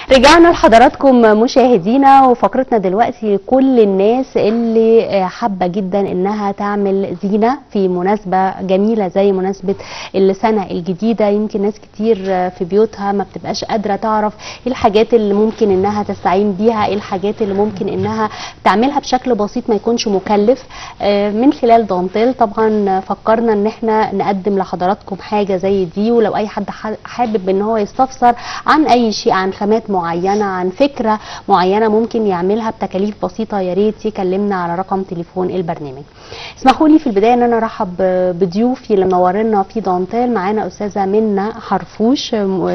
رجعنا لحضراتكم مشاهدينا وفقرتنا دلوقتي كل الناس اللي حابه جدا انها تعمل زينه في مناسبه جميله زي مناسبه السنه الجديده يمكن ناس كتير في بيوتها ما بتبقاش قادره تعرف ايه الحاجات اللي ممكن انها تستعين بيها ايه الحاجات اللي ممكن انها تعملها بشكل بسيط ما يكونش مكلف من خلال دانتيل طبعا فكرنا ان احنا نقدم لحضراتكم حاجه زي دي ولو اي حد حابب ان هو يستفسر عن اي شيء عن خامات معينه عن فكره معينه ممكن يعملها بتكاليف بسيطه يا ريت يكلمنا على رقم تليفون البرنامج. اسمحوا لي في البدايه ان انا ارحب بضيوفي اللي منورنا في دانتيل معانا استاذه منى حرفوش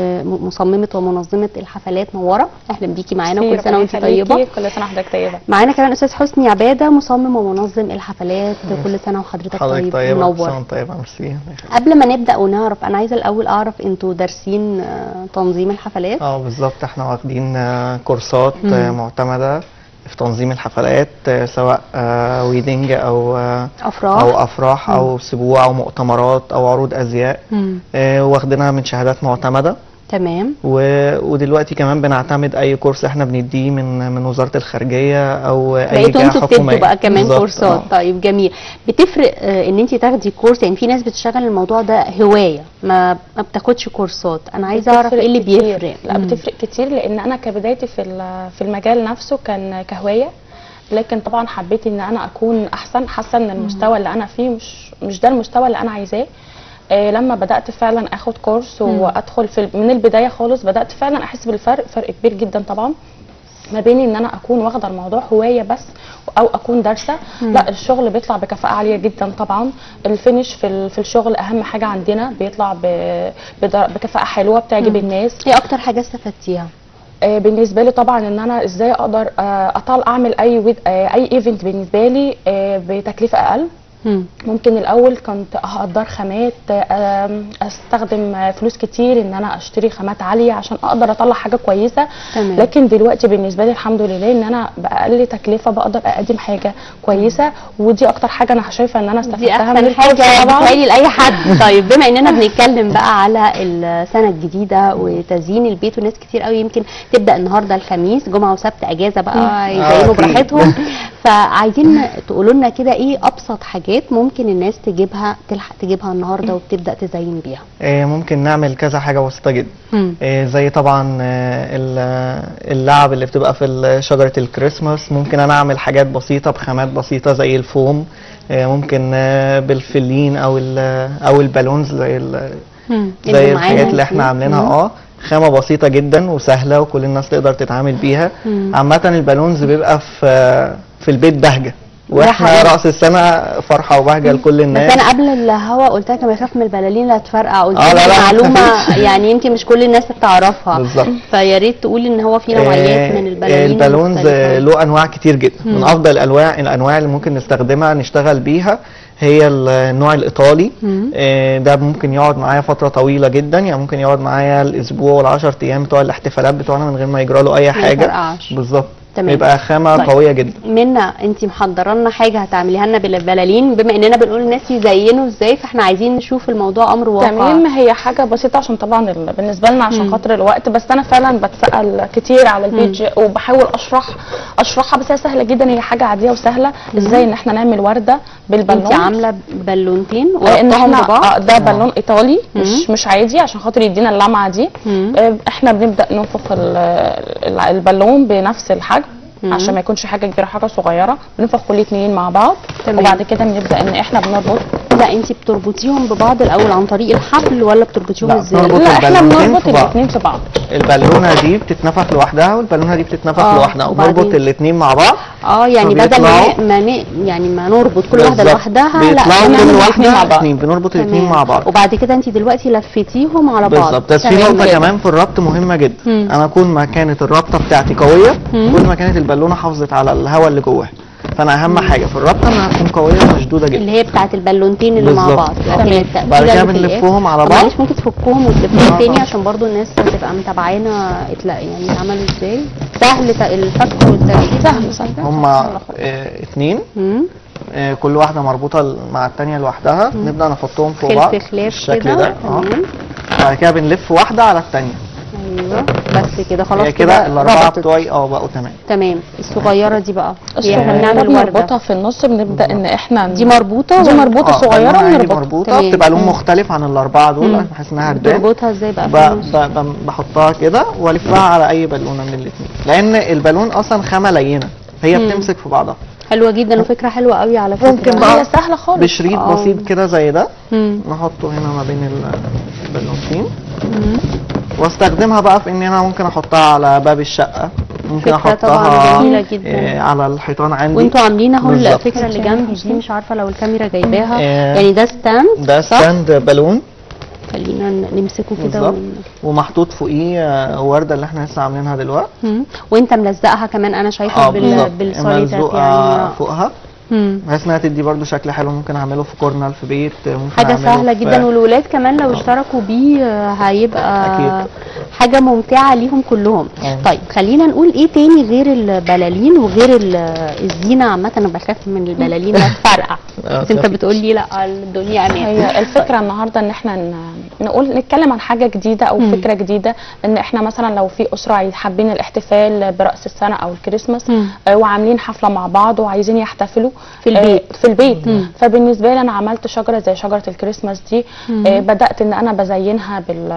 مصممه ومنظمه الحفلات نوره اهلا بيكي معانا كل سنه وانت طيبه كل سنه وحضرتك طيبه معانا كمان استاذ حسني عباده مصمم ومنظم الحفلات كل سنه وحضرتك حضرتك طيب طيبه كل منور سنه وانت طيبه ميرسي قبل ما نبدا ونعرف انا عايزه الاول اعرف انتوا دارسين آه، تنظيم الحفلات اه بالظبط احنا واخدين آه، كورسات مم. آه، معتمده في تنظيم الحفلات آه، سواء آه، ويدنج او آه، افراح او افراح او سبوع او مؤتمرات او عروض ازياء مم. آه، واخدينها من شهادات معتمده تمام و... ودلوقتي كمان بنعتمد اي كورس احنا بنديه من من وزاره الخارجيه او اي بقيتوا جهه انتوا حكوميه بتدوا بقى كمان بالظبط، كورسات آه. طيب جميل بتفرق آه، ان انت تاخدي كورس يعني في ناس بتشتغل الموضوع ده هوايه ما ما بتاخدش كورسات انا عايزه اعرف بتفرق ايه اللي كتير. بيفرق لا مم. بتفرق كتير لان انا كبدايتي في ال- في المجال نفسه كان كهوايه لكن طبعا حبيت ان انا اكون احسن حاسه ان المستوى اللي انا فيه مش مش ده المستوى اللي انا عايزاه آه لما بدات فعلا اخد كورس وادخل في من البدايه خالص بدات فعلا احس بالفرق فرق كبير جدا طبعا ما بين ان انا اكون واخده الموضوع هوايه بس او اكون دارسه لا الشغل بيطلع بكفاءه عاليه جدا طبعا الفينش في ال- في الشغل اهم حاجه عندنا بيطلع ب- بدر- بكفاءه حلوه بتعجب الناس ايه اكتر حاجه استفدتيها آه، بالنسبه لي طبعا ان انا ازاي اقدر آه، اطال اعمل اي ويد آه، اي ايفنت بالنسبه لي آه، بتكلفه اقل مم. ممكن الاول كنت اقدر خامات آم، استخدم آه، فلوس كتير ان انا اشتري خامات عاليه عشان اقدر اطلع حاجه كويسه تمام. لكن دلوقتي بالنسبه لي الحمد لله ان انا باقل تكلفه بقدر اقدم حاجه كويسه ودي اكتر حاجه انا شايفه ان انا دي استفدتها من احسن الكورس حاجه طبعا بتهيألي لاي حد طيب بما اننا بنتكلم بقى على السنه الجديده وتزيين البيت وناس كتير قوي يمكن تبدا النهارده الخميس جمعه وسبت اجازه بقى يزينوا أكيد. براحتهم فعايزين تقولوا لنا كده ايه ابسط حاجات ممكن الناس تجيبها تلحق تجيبها النهارده وبتبدا تزين بيها آه، ممكن نعمل كذا حاجه بسيطه جدا مم. آه، زي طبعا آه، ال- اللعب اللي بتبقى في ال- شجرة الكريسماس ممكن انا اعمل حاجات بسيطة بخامات بسيطة زي الفوم آه، ممكن آه، بالفلين او ال- او البالونز زي ال- مم. زي اللي معانا الحاجات اللي احنا دي. عاملينها مم. اه خامة بسيطة جدا وسهلة وكل الناس تقدر تتعامل بيها مم. عامة البالونز بيبقى في في البيت بهجة واحنا حقيقي. رأس السنة فرحة وبهجة لكل بس الناس انا قبل الهوا قلت لك انا بخاف من البلالين اللي هتفرقع قلت آه، لي لا، لا، ما معلومه تخافيش. يعني يمكن مش كل الناس بتعرفها بالظبط فيا ريت تقول ان هو في نوعيات آه، من البلالين البالونز المختلفة. آه، له انواع كتير جدا من مم. افضل الانواع الانواع اللي ممكن نستخدمها نشتغل بيها هي ال- النوع الايطالي مم. آه، ده ممكن يقعد معايا فتره طويله جدا يعني ممكن يقعد معايا الاسبوع والعشر ايام بتوع الاحتفالات بتوعنا من غير ما يجرى له اي ما حاجه يفرقعش. بالظبط تمام. يبقى خامه طيب. قويه جدا منا انت محضره لنا حاجه هتعمليها لنا بالبلالين بما اننا بنقول للناس يزينوا ازاي فاحنا عايزين نشوف الموضوع امر واقع تمام هي حاجه بسيطه عشان طبعا ال- بالنسبه لنا عشان مم. خاطر الوقت بس انا فعلا بتسال كتير على البيج وبحاول اشرح اشرحها بس هي سهله جدا هي حاجه عاديه وسهله ازاي ان احنا نعمل ورده بالبالون انت عامله بالونتين لان وربطهم احنا ببعض آه، ده بالون ايطالي مم. مش مش عادي عشان خاطر يدينا اللمعه دي مم. آه، احنا بنبدا ننفخ ال- ال- البالون بنفس الحجم مم. عشان ما يكونش حاجه كبيره حاجه صغيره بننفخ كل اتنين مع بعض تمام. وبعد كده بنبدا ان احنا بنربط لا انت بتربطيهم ببعض الاول عن طريق الحبل ولا بتربطيهم لا، ازاي بنربط لا احنا البالونتين بنربط في بعض. الاتنين في بعض البالونه دي بتتنفخ لوحدها والبالونه دي بتتنفخ آه، لوحدها وبعدين؟ ونربط الاثنين مع بعض اه يعني بدل ما فبيطلعوا- ن- ما ن- يعني ما نربط كل واحده بالظبط. لوحدها بيطلعوا بنعمل كل الاتنين واحده مع بعض اتنين بنربط الاثنين تمام. مع بعض وبعد كده انت دلوقتي لفيتيهم على بعض بالظبط بس في تمام نقطة كده. كمان في الربط مهمة جدا مم. أنا كل ما كانت الربطة بتاعتي قوية مم. كل ما كانت البالونة حافظت على الهواء اللي جواها فأنا أهم حاجة في الربطة إنها تكون قوية ومشدودة جدا اللي هي بتاعت البالونتين اللي مع بالظبط. بعض آه. لكن التقفيلة بعد كده اللي في الآخر- بنلفهم على طب بعض. معلش ممكن تفكهم وتلفهم آه. تاني عشان برضو الناس تبقى متابعانا اتلا- يعني عملوا ازاي سهل ت- الفك والتركيب سهل سهل هما آه اتنين مم. آه كل واحدة مربوطة ل- مع التانية لوحدها نبدأ نحطهم فوق بعض خلف خلاف بالشكل كده ده اه تمام بعد كده بنلف واحدة على التانية ايوه بس كده خلاص هي كده الاربعه ربطت. بتوعي اه بقوا تمام تمام الصغيره دي بقى هي احنا الصغيرة بنعمل بنربطها ورده في النص بنبدا ان احنا دي مربوطه دي ولا- مربوطه آه، صغيره بالونة عادي ونربطها مربوطه تمام. بتبقى لون مم. مختلف عن الاربعه دول مم. بحيث انها هتبان بتربطها ازاي بقى ب- في النص؟ ب- ب- بحطها كده والفها على اي بالونه من الاثنين لان البالون اصلا خامه لينه هي مم. بتمسك في بعضها حلوه جدا وفكره حلوه قوي على فكره ممكن هي بقى سهله خالص بشريط آه. بسيط كده زي ده مم. نحطه هنا ما بين ال- البالونتين مم. واستخدمها بقى في ان انا ممكن احطها على باب الشقه ممكن فكرة طبعاً احطها جميلة جداً. آه، على الحيطان عندي وانتوا عاملين اهو بالظبط. الفكره اللي جنبي دي مش عارفه لو الكاميرا جايباها آه. يعني ده ستاند ده صح؟ ستاند بالون خلينا ن- نمسكه كده بالظبط ون... ومحطوط فوقيه آه، ورده اللي احنا لسه عاملينها دلوقتي مم. وانت ملزقها كمان انا شايفه اه بال... بالظبط بالسوليتات ملزوقه يعني فوقها مم. بحيث انها تدي برضو شكل حلو ممكن اعمله في كورنر في بيت ممكن حاجة أعمله سهلة في- جدا والولاد كمان لو اشتركوا بيه آه، هيبقى أكيد. حاجة ممتعة ليهم كلهم آه. طيب خلينا نقول ايه تاني غير البلالين وغير ال- الزينة عامة انا بخاف من البلالين لا تفرقع آه، بس انت خفيف. بتقول لي لا الدنيا امان هي الفكره النهارده ان احنا ن- نقول نتكلم عن حاجه جديده او مم. فكره جديده ان احنا مثلا لو في اسره عايز- حابين الاحتفال براس السنه او الكريسماس مم. آه، وعاملين حفله مع بعض وعايزين يحتفلوا في البيت. آه، في البيت مم. فبالنسبه لي انا عملت شجره زي شجره الكريسماس دي مم. آه، بدات ان انا بزينها بال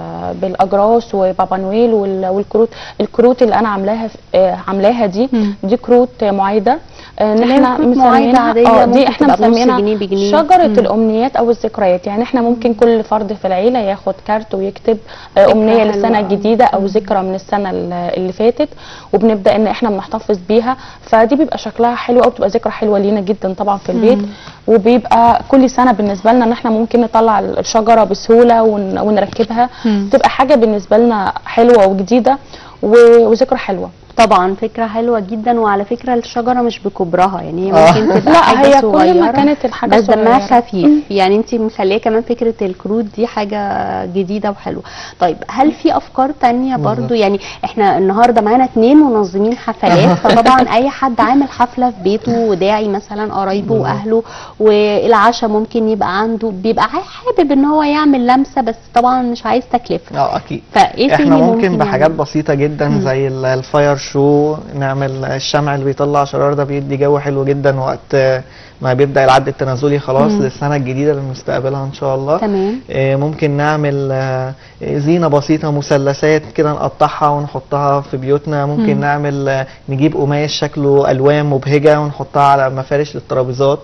بالاجراس وبابا نويل وال- والكروت الكروت اللي انا عاملاها في- آه، عاملاها دي مم. دي كروت معايده آه، ان اللي هي احنا كروت معايدة مسمينها عادية اه ممكن دي احنا تبقى بنص مسمينها جنيه بجنيه. شجره مم. الامنيات او الذكريات يعني احنا ممكن كل فرد في العيله ياخد كارت ويكتب آه، امنيه حلوة للسنه أوي. الجديده او ذكرى من السنه ال- اللي فاتت وبنبدا ان احنا بنحتفظ بيها فدي بيبقى شكلها حلو او بتبقى ذكرى حلوه لينا جدا طبعا في البيت مم. وبيبقى كل سنه بالنسبه لنا ان احنا ممكن نطلع الشجره بسهوله ون- ونركبها مم. تبقى حاجه بالنسبه لنا حلوه وجديده و- وذكرى حلوه طبعا فكرة حلوة جدا وعلى فكرة الشجرة مش بكبرها يعني هي آه. ممكن تبقى لا حاجة هي كل صغيرة ما كانت الحاجه بس دمها صغيرة. خفيف يعني انت مخليه كمان فكره الكروت دي حاجه جديده وحلوه طيب هل في افكار تانية برضو بالظبط. يعني احنا النهارده معانا اتنين منظمين حفلات فطبعا اي حد عامل حفله في بيته وداعي مثلا قرايبه بالظبط. واهله والعشاء ممكن يبقى عنده بيبقى حابب ان هو يعمل لمسه بس طبعا مش عايز تكلفه اه اكيد فايه احنا تاني ممكن بحاجات يعمل؟ بسيطه جدا مم. زي ال- الفاير شو نعمل الشمع اللي بيطلع شرار ده بيدي جو حلو جدا وقت آه، ما بيبدا العد التنازلي خلاص مم. للسنه الجديده اللي بنستقبلها ان شاء الله تمام آه، ممكن نعمل آه، زينة بسيطة مثلثات كده نقطعها ونحطها في بيوتنا ممكن مم. نعمل آه، نجيب قماش شكله ألوان مبهجة ونحطها على مفارش للترابيزات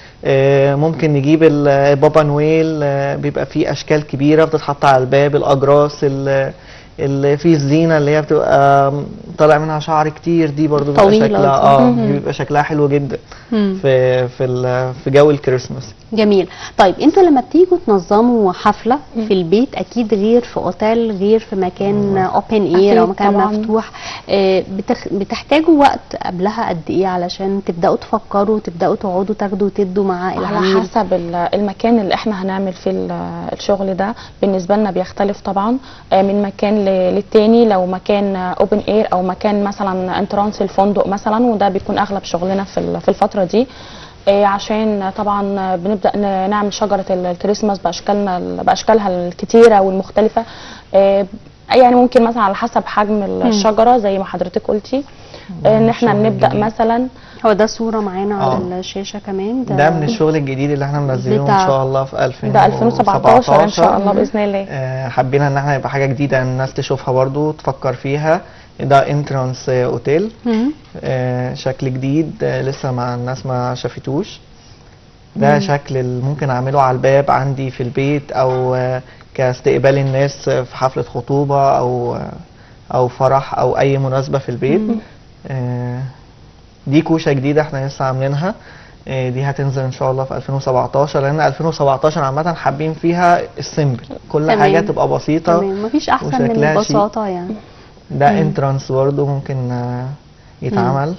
آه، ممكن نجيب ال- بابا نويل آه، بيبقى فيه أشكال كبيرة بتتحط على الباب الأجراس ال- اللي فيه الزينة اللي هي بتبقى طالع منها شعر كتير دي برضو بيبقى طويلة شكلها دي. اه مم. دي بيبقى شكلها حلو جدا مم. في في ال- في جو الكريسماس جميل طيب انتوا لما بتيجوا تنظموا حفله في البيت اكيد غير في اوتيل غير في مكان اوبن اير او أكيد مكان طبعاً. مفتوح آه، بتخ... بتحتاجوا وقت قبلها قد ايه علشان تبداوا تفكروا تبداوا تقعدوا تاخدوا وتدوا مع على العميل حسب ال- المكان اللي احنا هنعمل فيه ال- الشغل ده بالنسبه لنا بيختلف طبعا آه، من مكان ل- للتاني لو مكان اوبن اير او مكان مثلا انترانس الفندق مثلا وده بيكون اغلب شغلنا في ال- في الفتره دي آه، عشان طبعا بنبدا ن- نعمل شجره ال- الكريسماس باشكالنا ال- باشكالها الكتيره والمختلفه آه، يعني ممكن مثلا على حسب حجم الشجره زي ما حضرتك قلتي آه، ان احنا شغل نبدا جميل. مثلا هو ده صوره معانا على آه. الشاشه كمان ده من الشغل الجديد اللي احنا منزلينه بتاع- ان شاء الله في 2017 ده 2017 ان شاء الله باذن الله آه، حبينا ان احنا يبقى حاجه جديده الناس تشوفها برضو تفكر فيها ده انترانس اوتيل مم. آه، شكل جديد آه، لسه مع الناس ما شافتوش ده مم. شكل اللي ممكن اعمله على الباب عندي في البيت او آه، كاستقبال الناس في حفله خطوبه او آه، او فرح او اي مناسبه في البيت مم. آه، دي كوشه جديده احنا لسه عاملينها آه، دي هتنزل ان شاء الله في 2017 لان 2017 عامه حابين فيها السيمبل كل تمام. حاجه تبقى بسيطه تمام مفيش احسن من وشكلها شيك. البساطه يعني ده مم. انترانس برضه ممكن آه، يتعمل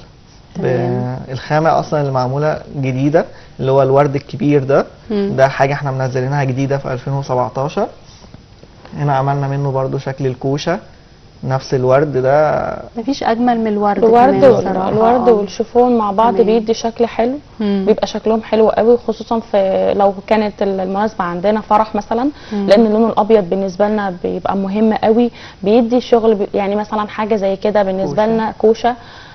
تمام. الخامة أصلا اللي معمولة جديدة اللي هو الورد الكبير ده مم. ده حاجة احنا منزلينها جديدة في 2017 هنا عملنا منه برضو شكل الكوشة نفس الورد ده مفيش اجمل من الورد الورد كمان وال- بصراحة. الورد آه. والشيفون مع بعض تمام. بيدي شكل حلو مم. بيبقى شكلهم حلو قوي خصوصا في لو كانت المناسبه عندنا فرح مثلا مم. لان اللون الابيض بالنسبه لنا بيبقى مهم قوي بيدي شغل بي- يعني مثلا حاجه زي كده بالنسبه كوشة. لنا كوشه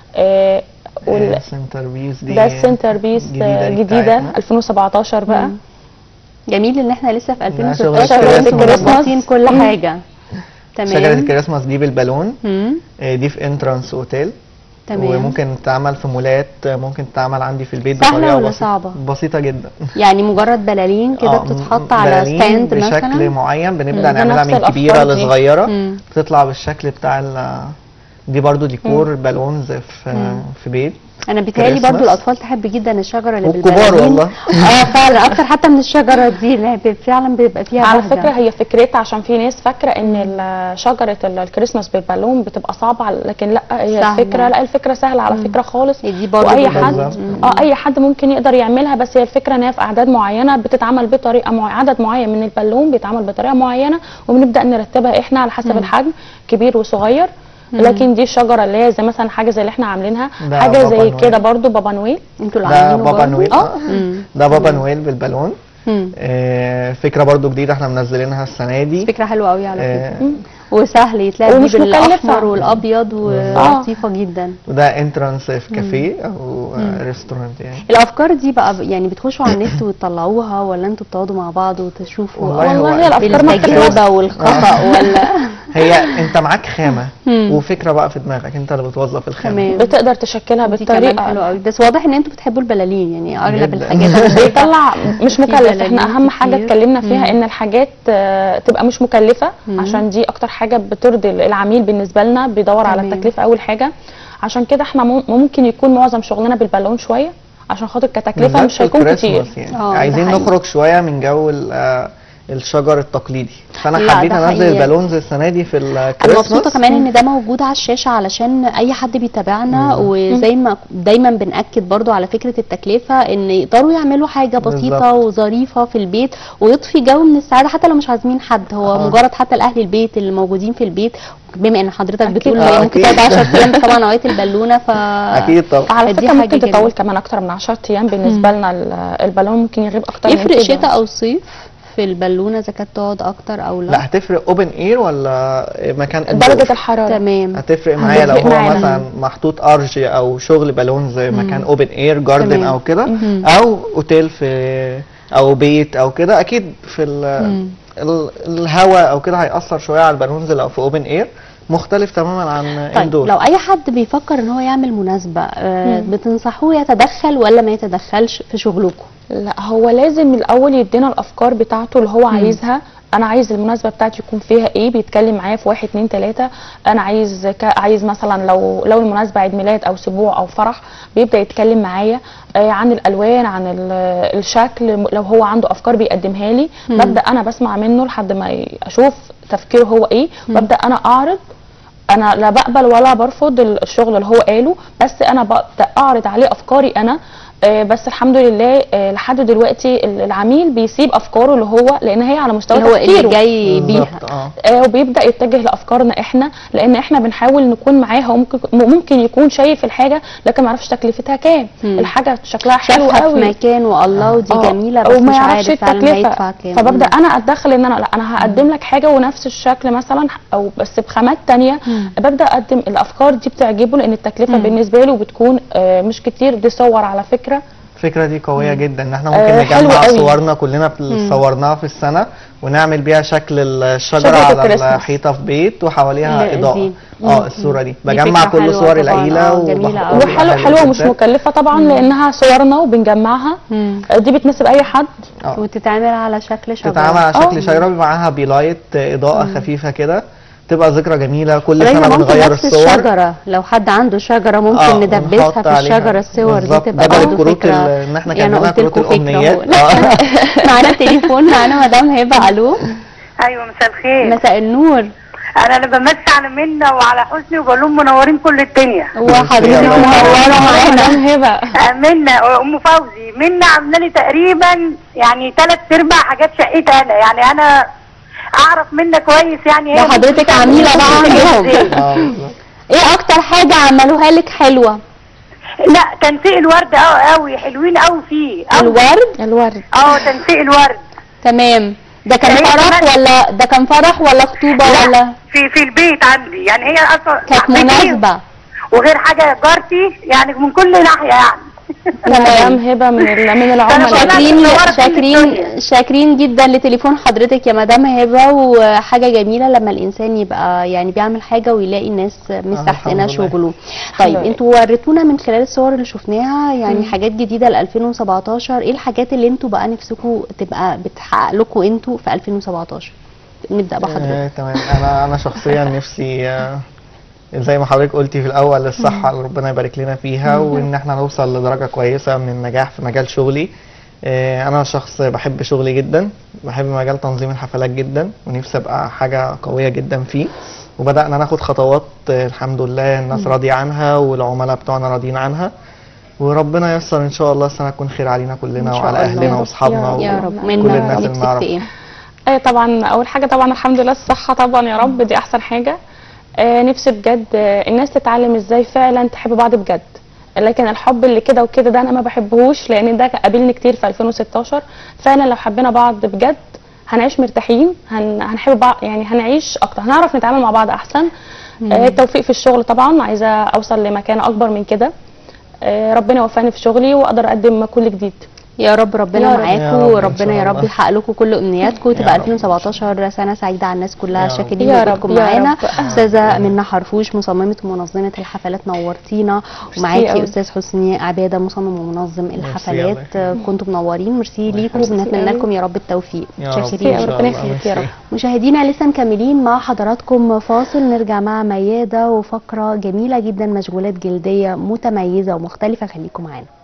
آه وال- آه، سنتر بيس دي ده السنتر بيس جديدة دي جديده بتاعتنا. 2017 بقى مم. جميل ان احنا لسه في شغل 2016 الكريسماس. مظبطين كل مم. حاجه شجرة تمام الكريسماس دي بالبالون مم. آه، دي في انترانس اوتيل تمام وممكن تتعمل في مولات آه، ممكن تتعمل عندي في البيت سهلة بطريقة ولا بسيطة. صعبة؟ بسيطة جدا يعني مجرد بلالين كده آه، بتتحط م- على بلالين ستاند بشكل مثلا معين بنبدا مم. نعملها بنفس من كبيره الأفكار دي. لصغيره مم. بتطلع بالشكل بتاع ال دي برضو ديكور بالونز في مم. في بيت انا بيتهيألي برضو كريسماس. الاطفال تحب جدا الشجره اللي والكبار بالبلالين والله. اه فعلا اكتر حتى من الشجره دي اللي هي فعلا بيبقى فيها على بهجة. فكره هي فكرتها عشان في ناس فاكره ان ال- شجره ال- الكريسماس بالبالون بتبقى صعبه لكن لا هي سهلة. الفكره لا الفكره سهله على فكره خالص هي دي برضو واي بالظبط. حد بالظبط. اه اي حد ممكن يقدر يعملها بس هي الفكره ان هي في اعداد معينه بتتعمل بطريقه معينه عدد معين من البالون بيتعمل بطريقه معينه وبنبدا نرتبها احنا على حسب الحجم كبير وصغير لكن دي الشجره اللي هي زي مثلا حاجه زي اللي احنا عاملينها ده حاجه بابا زي نويل. كده برضو بابا نويل انتوا اللي ده عاملينه بابا برضو؟ نويل اه. آه. مم. ده بابا نويل بالبالون مم. آه، فكره برضو جديده احنا منزلينها السنه دي فكره حلوه قوي على آه، فكره وسهل يتلعب ومش بيه مكلفة. بالاحمر والابيض ولطيفه جدا وده انترانس في كافيه او آه، ريستورانت يعني الافكار دي بقى يعني بتخشوا على النت وتطلعوها ولا انتوا بتقعدوا مع بعض وتشوفوا والله هو والله هي الافكار بالتجربه مكتوبه والخطا ولا هي انت معاك خامه مم. وفكره بقى في دماغك انت اللي بتوظف الخامه تمام بتقدر تشكلها دي كمان بالطريقه حلوه قوي بس واضح ان انتوا بتحبوا البلالين يعني اغلب جداً. الحاجات بيطلع مش في مكلف بلالين احنا اهم حاجه كتير. اتكلمنا فيها مم. ان الحاجات آه، تبقى مش مكلفه مم. عشان دي اكتر حاجه بترضي العميل بالنسبه لنا بيدور على تمام. التكلفه اول حاجه عشان كده احنا مم- ممكن يكون معظم شغلنا بالبالون شويه عشان خاطر كتكلفه بالذات مش في هيكون الكريسماس كتير يعني آه، ده عايزين حقيقي. نخرج شويه من جو ال- آه، الشجر التقليدي فانا لا، حبيت ده انزل حقيقي. البالونز السنه دي في انا الكريسماس مبسوطه كمان ان ده موجود على الشاشه علشان اي حد بيتابعنا وزي ما دايما بناكد برضو على فكره التكلفه ان يقدروا يعملوا حاجه بسيطه بالظبط. وظريفه في البيت ويضفي جو من السعاده حتى لو مش عازمين حد هو آه. مجرد حتى الاهل البيت اللي موجودين في البيت بما ان حضرتك أكيد. بتقول آه، هي ممكن أكيد. تقعد 10 ايام طبعا نوعيه البالونه ف اكيد طبعا على دي فكره حاجة ممكن جميلة. تطول كمان اكتر من 10 ايام بالنسبه لنا ال- البالون ممكن يغيب اكتر من يفرق كده شتاء او صيف في البالونه اذا كانت تقعد اكتر او لا, لا هتفرق اوبن اير ولا مكان indoor؟ درجه الحراره تمام هتفرق معايا لو هتفرق هو معانا. مثلا محطوط ارج او شغل بالون زي مكان اوبن اير جاردن تمام. او كده مهم. او اوتيل في او بيت او كده اكيد في ال- مم. ال- الهواء او كده هيأثر شويه على البالونز لو في اوبن اير مختلف تماما عن طيب اندور لو اي حد بيفكر ان هو يعمل مناسبه آه مم. بتنصحوه يتدخل ولا ما يتدخلش في شغلكم لا هو لازم الاول يدينا الافكار بتاعته اللي هو عايزها انا عايز المناسبه بتاعتي يكون فيها ايه بيتكلم معايا في واحد اتنين تلاته انا عايز ك... عايز مثلا لو لو المناسبه عيد ميلاد او سبوع او فرح بيبدا يتكلم معايا آه عن الالوان عن ال- الشكل لو هو عنده افكار بيقدمها لي مم. ببدا انا بسمع منه لحد ما ي- اشوف تفكيره هو ايه وابدا انا اعرض انا لا بقبل ولا برفض الشغل اللي هو قاله بس انا ببدا اعرض عليه افكاري انا آه، بس الحمد لله آه، لحد دلوقتي ال- العميل بيسيب افكاره اللي هو لان هي على مستوى اللي هو اللي تفكيره جاي بيها بالظبط اه آه، وبيبدا يتجه لافكارنا احنا لان احنا بنحاول نكون معاه هو ممكن ممكن يكون شايف الحاجه لكن ما يعرفش تكلفتها كام مم. الحاجه شكلها حلو شافها في قوي مكان والله ودي آه، جميله بس وما مش يعرفش عارف فعلا هيدفع كام فببدا مم. انا اتدخل ان انا لا انا هقدم لك حاجه ونفس الشكل مثلا او بس بخامات تانية مم. ببدا اقدم الافكار دي بتعجبه لان التكلفه مم. بالنسبه له بتكون آه، مش كتير دي صور على فكره الفكره دي قويه جدا ان احنا آه، ممكن حلوة نجمع قوي. صورنا كلنا اللي صورناها في السنه ونعمل بيها شكل الشجره شجرة على الكريسماس. الحيطه في بيت وحواليها لا، اضاءه دي. اه الصوره دي دي بجمع فكرة كل حلوة صور طبعاً، العيله آه، جميلة أوي. وبحط- وحلو حلوه ومش جداً. مكلفه طبعا لانها صورنا وبنجمعها مم. آه، دي بتناسب اي حد اه وتتعمل على شكل شجره تتعمل على آه. شكل شجره بيبقى معاها بيلايت اضاءه خفيفه كده تبقى ذكرى جميله كل زي سنه ما ممكن بنغير نفس الصور الشجره لو حد عنده شجره ممكن آه، ندبسها ونحط في عليها. الشجره الصور دي بالظبط، تبقى بدل برضه الكروت فكره ال- إن إحنا يعني كان قلت لنا كروت لكم فكرة الأمنيات. أهو. آه. معانا تليفون معانا مدام هبه الو ايوه مساء الخير مساء النور انا اللي بمسي على منى وعلى حسني وبقول منورين كل الدنيا وحضرتك يا رب. منوره معانا مدام هبه آه، منى ام فوزي منى عامله لي تقريبا يعني ثلاث ارباع حاجات شقتي انا يعني انا اعرف منك كويس يعني ده حضرتك عميلة بقى عندهم. اه بالظبط. ايه اكتر حاجة عملوها لك حلوة لا تنسيق الورد قوي قوي حلوين قوي فيه أوي. الورد الورد اه تنسيق الورد تمام ده كان هي فرح كمان- ولا ده كان فرح ولا خطوبة لا ولا في في البيت عندي يعني هي اصلا كانت صاحبتي مناسبة وغير حاجه جارتي يعني من كل ناحيه يعني مدام هبه من ال- من العملاء شاكرين. شاكرين منورة كل شاكرين الدنيا. شاكرين جدا لتليفون حضرتك يا مدام هبه وحاجه جميله لما الانسان يبقى يعني بيعمل حاجه ويلاقي الناس مستحسنه الحمد لله. شغله طيب لله. انتوا وريتونا من خلال الصور اللي شفناها يعني حاجات جديده ل 2017 ايه الحاجات اللي انتوا بقى نفسكم تبقى بتحقق لكم انتوا في 2017 نبدا بحضرتك آه، تمام انا انا شخصيا نفسي آه، زي ما حضرتك قلتي في الاول الصحه اللي ربنا يبارك لنا فيها وان احنا نوصل لدرجه كويسه من النجاح في مجال شغلي آه، انا شخص بحب شغلي جدا بحب مجال تنظيم الحفلات جدا ونفسي ابقى حاجه قويه جدا فيه وبدانا ناخد خطوات آه، الحمد لله الناس راضيه عنها والعملاء بتوعنا راضيين عنها وربنا ييسر ان شاء الله السنه تكون خير علينا كلنا إن شاء وعلى الله. اهلنا يا رب، واصحابنا يا يا رب. رب وكل منا الناس اللي نفسك نعرف في ايه ايه طبعا اول حاجه طبعا الحمد لله الصحه طبعا يا رب دي احسن حاجه آه نفسي بجد آه الناس تتعلم ازاي فعلا تحب بعض بجد لكن الحب اللي كده وكده ده انا ما بحبهوش لان ده قابلني كتير في 2016 فعلا لو حبينا بعض بجد هنعيش مرتاحين هن... هنحب بعض يعني هنعيش اكتر هنعرف نتعامل مع بعض احسن آه التوفيق في الشغل طبعا عايزه اوصل لمكان اكبر من كده آه ربنا يوفقني في شغلي واقدر اقدم كل جديد يا رب ربنا يا رب. يا معاكم رب إن وربنا يا شاء رب الله. يحقق لكم كل امنياتكم يا وتبقى رب. 2017 سنه سعيده على الناس كلها يا رب. شاكرين يا رب، وجودكم يا معانا رب. استاذه منى حرفوش مصممه ومنظمه الحفلات نورتينا ومعاكي أوي. استاذ حسني عباده مصمم ومنظم الله الحفلات يخليك. كنتم منورين ميرسي ليكم يخليك. وبنتمنى لكم يا رب التوفيق يا رب شاكرين إن يا شاء ربنا الله. يخليك يا رب. ميرسي. مشاهدينا لسه مكملين مع حضراتكم فاصل نرجع مع ميادة وفقرة جميلة جدا مشغولات جلدية متميزة ومختلفة خليكم معانا